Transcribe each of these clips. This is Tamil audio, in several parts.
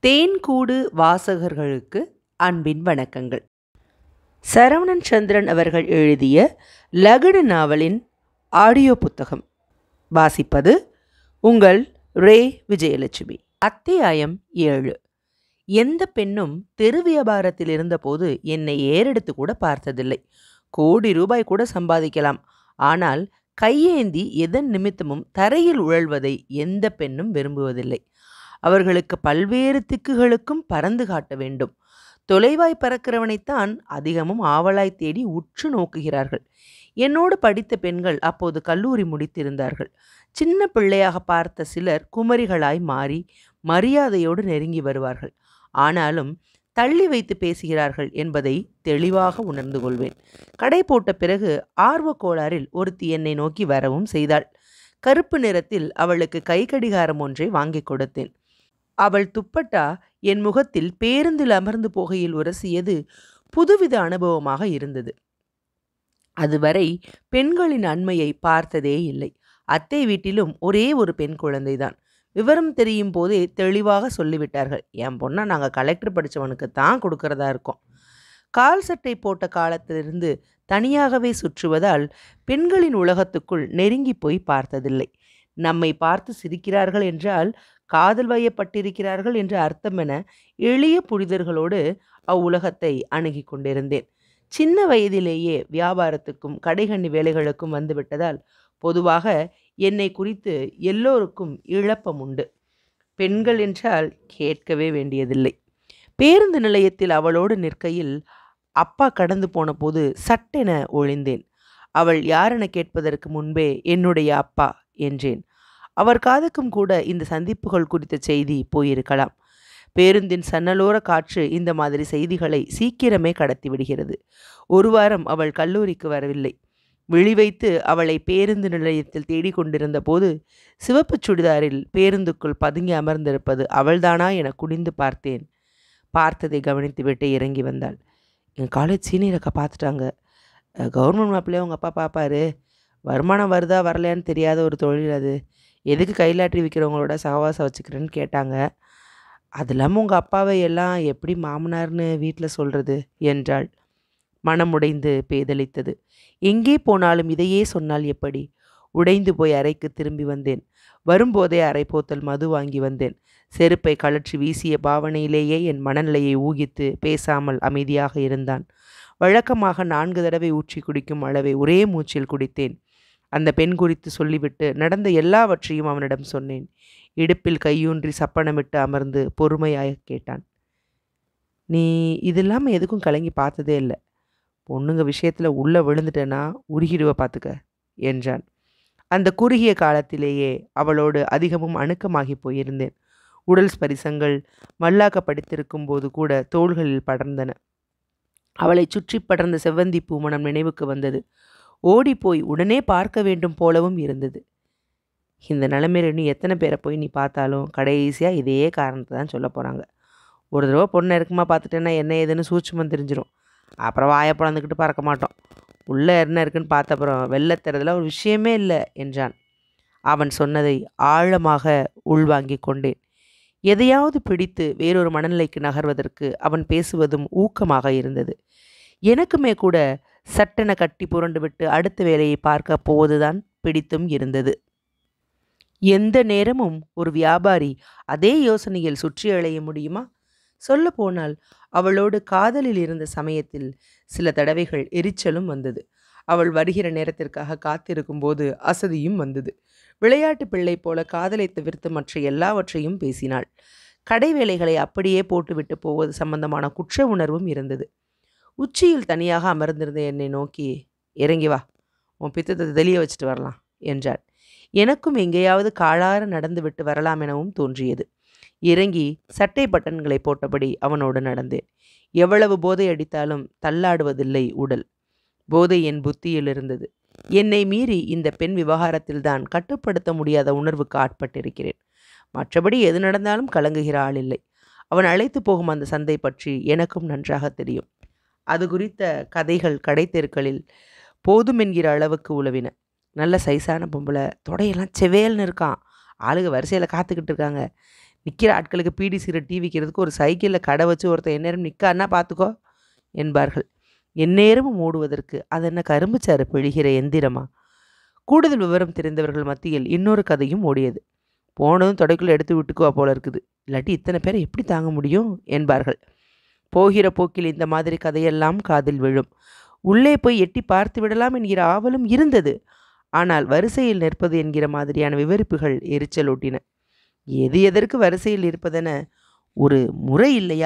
தேன்கூடு வாசகர்களுக்கு அன்பின் வணக்கங்கள் சரவணன் சந்திரன் அவர்கள் எழுதிய லகுடு நாவலின் ஆடியோ புத்தகம் வாசிப்பது உங்கள் ரே விஜயலட்சுமி அத்தியாயம் ஏழு எந்த பெண்ணும் தெரு வியாபாரத்தில் இருந்தபோது என்னை ஏறெடுத்து கூட பார்த்ததில்லை கோடி ரூபாய் கூட சம்பாதிக்கலாம் ஆனால் கையேந்தி எதன் நிமித்தமும் தரையில் உழல்வதை எந்த பெண்ணும் விரும்புவதில்லை அவர்களுக்கு பல்வேறு திக்குகளுக்கும் பறந்து காட்ட வேண்டும் தொலைவாய் பறக்கிறவனைத்தான் அதிகமும் ஆவலாய் தேடி உற்று நோக்குகிறார்கள் என்னோடு படித்த பெண்கள் அப்போது கல்லூரி முடித்திருந்தார்கள் சின்ன பிள்ளையாக பார்த்த சிலர் குமரிகளாய் மாறி மரியாதையோடு நெருங்கி வருவார்கள் ஆனாலும் தள்ளி வைத்து பேசுகிறார்கள் என்பதை தெளிவாக உணர்ந்து கொள்வேன் கடை போட்ட பிறகு ஆர்வக் கோளாறில் ஒருத்தி என்னை நோக்கி வரவும் செய்தாள் கருப்பு நிறத்தில் அவளுக்கு கை கடிகாரம் ஒன்றை வாங்கிக் கொடுத்தேன் அவள் துப்பட்டா என் முகத்தில் பேருந்தில் அமர்ந்து போகையில் உரசியது புதுவித அனுபவமாக இருந்தது அதுவரை பெண்களின் அண்மையை பார்த்ததே இல்லை அத்தை வீட்டிலும் ஒரே ஒரு பெண் குழந்தைதான் விவரம் தெரியும் போதே தெளிவாக சொல்லிவிட்டார்கள் என் பொண்ணை நாங்கள் கலெக்டர் படித்தவனுக்கு தான் கொடுக்கறதா இருக்கோம் கால் சட்டை போட்ட காலத்திலிருந்து தனியாகவே சுற்றுவதால் பெண்களின் உலகத்துக்குள் நெருங்கி போய் பார்த்ததில்லை நம்மை பார்த்து சிரிக்கிறார்கள் என்றால் காதல் வயப்பட்டிருக்கிறார்கள் என்ற அர்த்தம் என எளிய புரிதல்களோடு அவ்வுலகத்தை அணுகி கொண்டிருந்தேன் சின்ன வயதிலேயே வியாபாரத்துக்கும் கடைகண்ணி வேலைகளுக்கும் வந்துவிட்டதால் பொதுவாக என்னை குறித்து எல்லோருக்கும் இழப்பம் உண்டு பெண்கள் என்றால் கேட்கவே வேண்டியதில்லை பேருந்து நிலையத்தில் அவளோடு நிற்கையில் அப்பா கடந்து போன போது சட்டென ஒளிந்தேன் அவள் யாரென கேட்பதற்கு முன்பே என்னுடைய அப்பா என்றேன் அவர் காதுக்கும் கூட இந்த சந்திப்புகள் குறித்த செய்தி போயிருக்கலாம் பேருந்தின் சன்னலோர காற்று இந்த மாதிரி செய்திகளை சீக்கிரமே கடத்தி விடுகிறது ஒரு வாரம் அவள் கல்லூரிக்கு வரவில்லை விழி வைத்து அவளை பேருந்து நிலையத்தில் தேடிக்கொண்டிருந்த போது சிவப்பு சுடிதாரில் பேருந்துக்குள் பதுங்கி அமர்ந்திருப்பது அவள்தானா என குனிந்து பார்த்தேன் பார்த்ததை கவனித்துவிட்டு இறங்கி வந்தாள் என் காலேஜ் சீனியர் அக்கா பார்த்துட்டாங்க கவர்மெண்ட் மாப்பிள்ளையே உங்கள் அப்பா பார்ப்பாரு வருமானம் வருதா வரலையான்னு தெரியாத ஒரு தொழில் அது எதுக்கு கைலாட்டி விற்கிறவங்களோட சகவாசம் வச்சுக்கிறேன்னு கேட்டாங்க அது இல்லாமல் உங்கள் அப்பாவை எல்லாம் எப்படி மாமனார்னு வீட்டில் சொல்கிறது என்றாள் மனம் உடைந்து பேதலித்தது எங்கே போனாலும் இதையே சொன்னால் எப்படி உடைந்து போய் அறைக்கு திரும்பி வந்தேன் வரும்போதே அரை போத்தல் மது வாங்கி வந்தேன் செருப்பை கழற்றி வீசிய பாவனையிலேயே என் மனநிலையை ஊகித்து பேசாமல் அமைதியாக இருந்தான் வழக்கமாக நான்கு தடவை ஊற்றி குடிக்கும் அளவை ஒரே மூச்சில் குடித்தேன் அந்த பெண் குறித்து சொல்லிவிட்டு நடந்த எல்லாவற்றையும் அவனிடம் சொன்னேன் இடுப்பில் கையூன்றி சப்பனமிட்டு அமர்ந்து பொறுமையாக கேட்டான் நீ இது இல்லாமல் எதுக்கும் கலங்கி பார்த்ததே இல்லை பொண்ணுங்க விஷயத்தில் உள்ளே விழுந்துட்டேன்னா உருகிடுவ பார்த்துக்க என்றான் அந்த குறுகிய காலத்திலேயே அவளோடு அதிகமும் அணுக்கமாகி போயிருந்தேன் உடல் ஸ்பரிசங்கள் மல்லாக்க படித்திருக்கும் போது கூட தோள்களில் படர்ந்தன அவளை சுற்றி படர்ந்த செவ்வந்தி பூமணம் நினைவுக்கு வந்தது ஓடிப்போய் உடனே பார்க்க வேண்டும் போலவும் இருந்தது இந்த நிலைமையில நீ எத்தனை பேரை போய் நீ பார்த்தாலும் கடைசியாக இதே காரணத்தை தான் சொல்ல போகிறாங்க ஒரு தடவை பொண்ணை இருக்குமா பார்த்துட்டேன்னா என்ன ஏதுன்னு சூட்சமம் தெரிஞ்சிடும் அப்புறம் வாயை பிளந்துக்கிட்டு பறக்க மாட்டோம் உள்ளே என்ன இருக்குன்னு பார்த்த அப்புறம் வெள்ளத்துறதுல ஒரு விஷயமே இல்லை என்றான் அவன் சொன்னதை ஆழமாக உள்வாங்கி கொண்டேன் எதையாவது பிடித்து வேறொரு மனநிலைக்கு நகர்வதற்கு அவன் பேசுவதும் ஊக்கமாக இருந்தது எனக்குமே கூட சட்டென கட்டி புரண்டு விட்டு அடுத்த வேலையை பார்க்க போவதுதான் பிடித்தும் இருந்தது எந்த நேரமும் ஒரு வியாபாரி அதே யோசனையில் சுற்றி அலைய முடியுமா சொல்ல போனால் அவளோடு காதலில் இருந்த சமயத்தில் சில தடவைகள் எரிச்சலும் வந்தது அவள் வருகிற நேரத்திற்காக காத்திருக்கும் போது அசதியும் வந்தது விளையாட்டு பிள்ளை போல காதலை தவிர்த்து மற்ற எல்லாவற்றையும் பேசினாள் கடை வேலைகளை அப்படியே போட்டுவிட்டு போவது சம்பந்தமான குற்ற உணர்வும் இருந்தது உச்சியில் தனியாக அமர்ந்திருந்த என்னை நோக்கி இறங்கி வா உன் பித்தத்தை தெளிய வச்சுட்டு வரலாம் என்றாள் எனக்கும் எங்கேயாவது காலார நடந்து விட்டு வரலாம் எனவும் தோன்றியது இறங்கி சட்டை பட்டன்களை போட்டபடி அவனோடு நடந்தேன் எவ்வளவு போதை அடித்தாலும் தள்ளாடுவதில்லை உடல் போதை என் புத்தியில் இருந்தது என்னை மீறி இந்த பெண் விவகாரத்தில்தான் கட்டுப்படுத்த முடியாத உணர்வுக்கு ஆட்பட்டிருக்கிறேன் மற்றபடி எது நடந்தாலும் கலங்குகிற ஆள் இல்லை அவன் அழைத்து போகும் அந்த சந்தை பற்றி எனக்கும் நன்றாக தெரியும் அது குறித்த கதைகள் கடைத்தெருக்களில் போதும் என்கிற அளவுக்கு உழவின நல்ல சைஸான பொம்பளை தொடையெல்லாம் செவேல்னு இருக்கான் ஆளுக வரிசையில் காத்துக்கிட்டு இருக்காங்க நிற்கிற ஆட்களுக்கு பீடி சிகரெட் டீ விற்கிறதுக்கு ஒரு சைக்கிளில் கடை வச்சு ஒருத்தன் எந்நேரம் நிற்கான்னா பார்த்துக்கோ என்பார்கள் எந்நேரமும் ஓடுவதற்கு அது என்ன கரும்புச்சாறு பிழிகிற எந்திரமா கூடுதல் விவரம் தெரிந்தவர்கள் மத்தியில் இன்னொரு கதையும் ஓடியது போனதும் தொடைக்குள்ளே எடுத்து விட்டுக்குவா போல இருக்குது இல்லாட்டி இத்தனை பேரை எப்படி தாங்க முடியும் என்பார்கள் போகிற போக்கில் இந்த மாதிரி கதையெல்லாம் காதில் விழும் உள்ளே போய் எட்டி பார்த்து விடலாம் என்கிற ஆவலும் இருந்தது ஆனால் வரிசையில் நிற்பது என்கிற மாதிரியான விவரிப்புகள் எரிச்சலூட்டின எது எதற்கு வரிசையில் இருப்பதென ஒரு முறை இல்லையா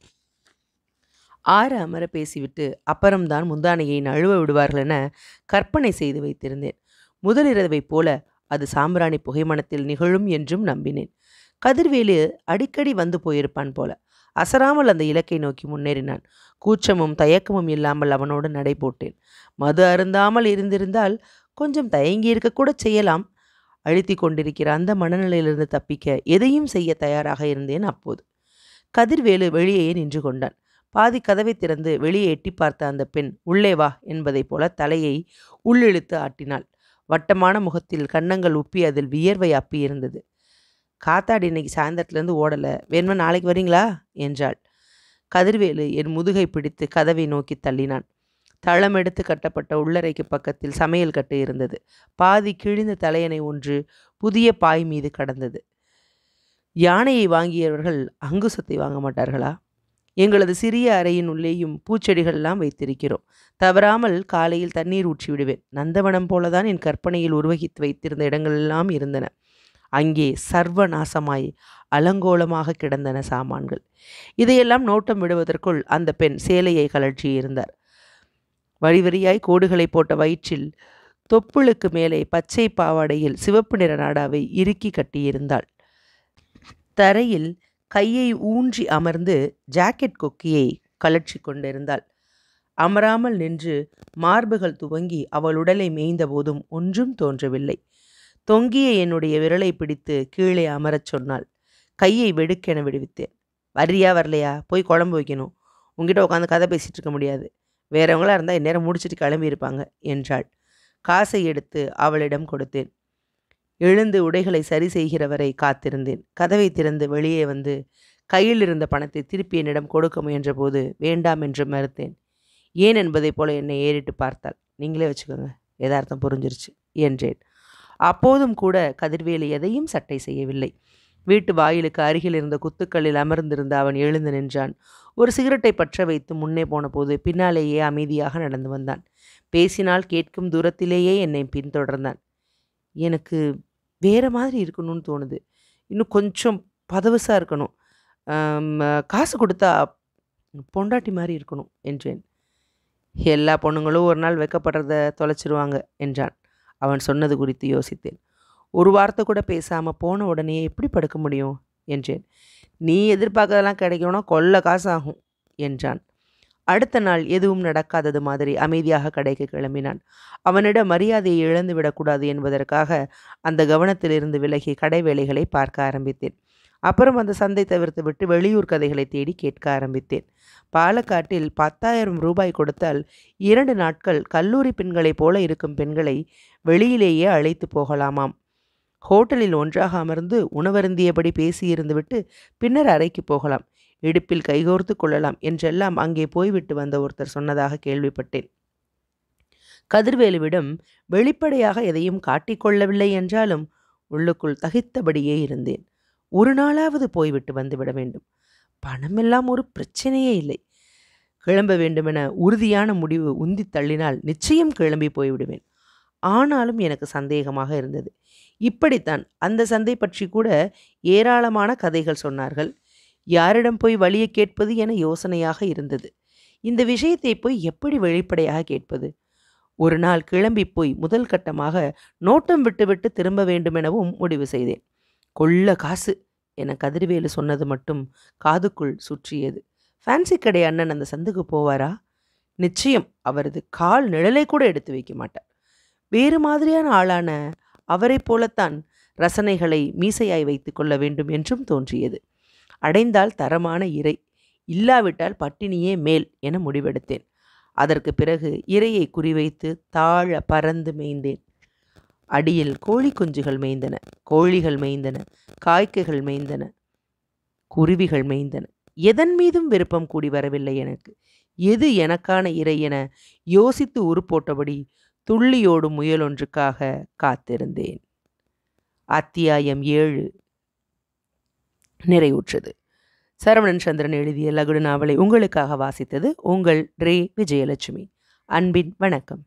ஆற அமர பேசிவிட்டு அப்புறம்தான் முந்தானையை நழுவ விடுவார்கள் என கற்பனை செய்து வைத்திருந்தேன் முதலிரவைப் போல அது சாம்பிராணி புகைமணத்தில் நிகழும் என்றும் நம்பினேன் கதிர்வேலு அடிக்கடி வந்து போயிருப்பான் போல அசராமல் அந்த இலக்கை நோக்கி முன்னேறினான் கூச்சமும் தயக்கமும் இல்லாமல் அவனோடு நடை போட்டேன் மது அருந்தாமல் இருந்திருந்தால் கொஞ்சம் தயங்கி இருக்கக்கூட செய்யலாம் அழுத்தி கொண்டிருக்கிற அந்த மனநிலையிலிருந்து தப்பிக்க எதையும் செய்ய தயாராக இருந்தேன் அப்போது கதிர்வேலு வெளியே நின்று கொண்டான் பாதி கதவை திறந்து வெளியே எட்டி பார்த்த அந்த பெண் உள்ளே வா என்பதைப் போல தலையை உள்ளிழுத்து ஆட்டினாள் வட்டமான முகத்தில் கன்னங்கள் உப்பி அதில் வியர்வை அப்பி இருந்தது காத்தாடி இன்னைக்கு சாயந்தரத்துலேருந்து ஓடலை வேணுமா நாளைக்கு வரீங்களா என்றாள் கதிர்வேலு என் முதுகை பிடித்து கதவை நோக்கி தள்ளினான் தளம் எடுத்து கட்டப்பட்ட உள்ளறைக்கு பக்கத்தில் சமையல் கட்டு இருந்தது பாதி கிழிந்த தலையணை ஒன்று புதிய பாய் மீது கடந்தது யானையை வாங்கியவர்கள் அங்குசத்தை வாங்க மாட்டார்களா எங்களது சிறிய அறையின் உள்ளேயும் பூச்செடிகள்லாம் வைத்திருக்கிறோம் தவறாமல் காலையில் தண்ணீர் ஊற்றி விடுவேன் நந்தவனம் போலதான் என் கற்பனையில் உருவகித்து வைத்திருந்த இடங்களெல்லாம் இருந்தன அங்கே சர்வ நாசமாய் அலங்கோலமாக கிடந்தன சாமான்கள் இதையெல்லாம் நோட்டம் விடுவதற்குள் அந்த பெண் சேலையை கழற்றி இருந்தார் வரி வரியாய் கோடுகளை போட்ட வயிற்றில் தொப்புளுக்கு மேலே பச்சை பாவாடையில் சிவப்பு நிற நாடாவை இறுக்கி கட்டியிருந்தாள் தரையில் கையை ஊன்றி அமர்ந்து ஜாக்கெட் கொக்கியை கழற்றி கொண்டிருந்தாள் அமராமல் நின்று மார்புகள் துவங்கி அவள் உடலை மேய்ந்த போதும் ஒன்றும் தோன்றவில்லை தொங்கிய என்னுடைய விரலை பிடித்து கீழே அமரச் சொன்னாள் கையை வெடுக்கென விடுவித்தேன் வர்றியா வரலையா போய் குழம்பு வைக்கணும் உங்ககிட்ட உட்காந்து கதை பேசிகிட்டு இருக்க முடியாது வேறவங்களா இருந்தால் இந்நேரம் முடிச்சிட்டு கிளம்பி இருப்பாங்க என்றாள் காசை எடுத்து அவளிடம் கொடுத்தேன் எழுந்து உடைகளை சரி செய்கிறவரை காத்திருந்தேன் கதவை திறந்து வெளியே வந்து கையில் இருந்த பணத்தை திருப்பி என்னிடம் கொடுக்க முயன்றபோது வேண்டாம் என்று மறுத்தேன் ஏன் என்பதைப் போல என்னை ஏறிட்டு பார்த்தாள் நீங்களே வச்சுக்கோங்க யதார்த்தம் புரிஞ்சிருச்சு என்றேன் அப்போதும் கூட கதிர்வேலு எதையும் சட்டை செய்யவில்லை வீட்டு வாயிலுக்கு அருகில் இருந்த குத்துக்களில் அமர்ந்திருந்த அவன் எழுந்து நின்றான் ஒரு சிகரெட்டை பற்ற வைத்து முன்னே போனபோது பின்னாலேயே அமைதியாக நடந்து வந்தான் பேசினால் கேட்கும் தூரத்திலேயே என்னை பின்தொடர்ந்தான் எனக்கு வேறு மாதிரி இருக்கணும்னு தோணுது இன்னும் கொஞ்சம் பதவசாக இருக்கணும் ஆம், காசு கொடுத்தா பொண்டாட்டி மாதிரி இருக்கணும் என்றேன் எல்லா பொண்ணுங்களும் ஒரு நாள் வெக்கப்படுறத தொலைச்சிருவாங்க என்றான் அவன் சொன்னது குறித்து யோசித்தேன் ஒரு வார்த்தை கூட பேசாமல் போன உடனே எப்படி படுக்க முடியும் என்றேன் நீ எதிர்பார்க்கறதெல்லாம் கிடைக்கணும்னா கொள்ள காசு ஆகும் என்றான் அடுத்த நாள் எதுவும் நடக்காதது மாதிரி அமைதியாக கடைக்கு கிளம்பினான் அவனிடம் மரியாதையை இழந்து விடக்கூடாது என்பதற்காக அந்த கவனத்திலிருந்து விலகி கடை வேலைகளை பார்க்க ஆரம்பித்தேன் அப்புறம் அந்த சந்தை தவிர்த்து விட்டு வெளியூர் கதைகளை தேடி கேட்க ஆரம்பித்தேன் பாலக்காட்டில் பத்தாயிரம் ரூபாய் கொடுத்தால் இரண்டு நாட்கள் கல்லூரி பெண்களைப் போல இருக்கும் பெண்களை வெளியிலேயே அழைத்து போகலாமாம் ஹோட்டலில் ஒன்றாக அமர்ந்து உணவருந்தியபடி பேசியிருந்துவிட்டு பின்னர் அறைக்கு போகலாம் இடுப்பில் கைகோர்த்து கொள்ளலாம் என்றெல்லாம் அங்கே போய்விட்டு வந்த ஒருத்தர் சொன்னதாக கேள்விப்பட்டேன் கதிர்வேலுவிடம் வெளிப்படையாக எதையும் காட்டிக்கொள்ளவில்லை என்றாலும் உள்ளுக்குள் தகித்தபடியே இருந்தேன் ஒரு நாளாவது போய்விட்டு வந்துவிட வேண்டும் பணமெல்லாம் ஒரு பிரச்சனையே இல்லை கிளம்ப வேண்டுமென உறுதியான முடிவு உந்தி தள்ளினால் நிச்சயம் கிளம்பி போய்விடுவேன் ஆனாலும் எனக்கு சந்தேகமாக இருந்தது இப்படித்தான் அந்த சந்தை பற்றி கூட ஏராளமான கதைகள் சொன்னார்கள் யாரிடம் போய் வழியை கேட்பது என யோசனையாக இருந்தது இந்த விஷயத்தை போய் எப்படி வெளிப்படையாக கேட்பது ஒரு நாள் கிளம்பி போய் முதல் கட்டமாக நோட்டம் விட்டுவிட்டு திரும்ப வேண்டுமெனவும் முடிவு செய்தேன் கொள்ள காசு என கதிர்வேலு சொன்னது மட்டும் காதுக்குள் சுற்றியது ஃபேன்சி கடை அண்ணன் அந்த சந்துக்கு போவாரா நிச்சயம் அவரது கால் நிழலை கூட எடுத்து வைக்க மாட்டார் வேறு மாதிரியான ஆளான அவரைப் போலத்தான் ரசனைகளை மீசையாய் வைத்து கொள்ள வேண்டும் என்றும் தோன்றியது அடைந்தால் தரமான இறை இல்லாவிட்டால் பட்டினியே மேல் என முடிவெடுத்தேன் அதற்கு பிறகு இரையை குறிவைத்து தாழ பறந்து மேய்ந்தேன் அடியில் கோழி குஞ்சுகள் மேய்ந்தன கோழிகள் மேய்ந்தன காய்கைகள் மேய்ந்தன குருவிகள் மேய்ந்தன எதன் மீதும் விருப்பம் கூடி வரவில்லை எனக்கு எது எனக்கான இறை என யோசித்து உருப்போட்டபடி துள்ளியோடும் முயலொன்றுக்காக காத்திருந்தேன் அத்தியாயம் ஏழு நிறைவுற்றது சரவணன் சந்திரன் எழுதிய லகுடு நாவலை உங்களுக்காக வாசித்தது உங்கள் ரே விஜயலட்சுமி அன்பின் வணக்கம்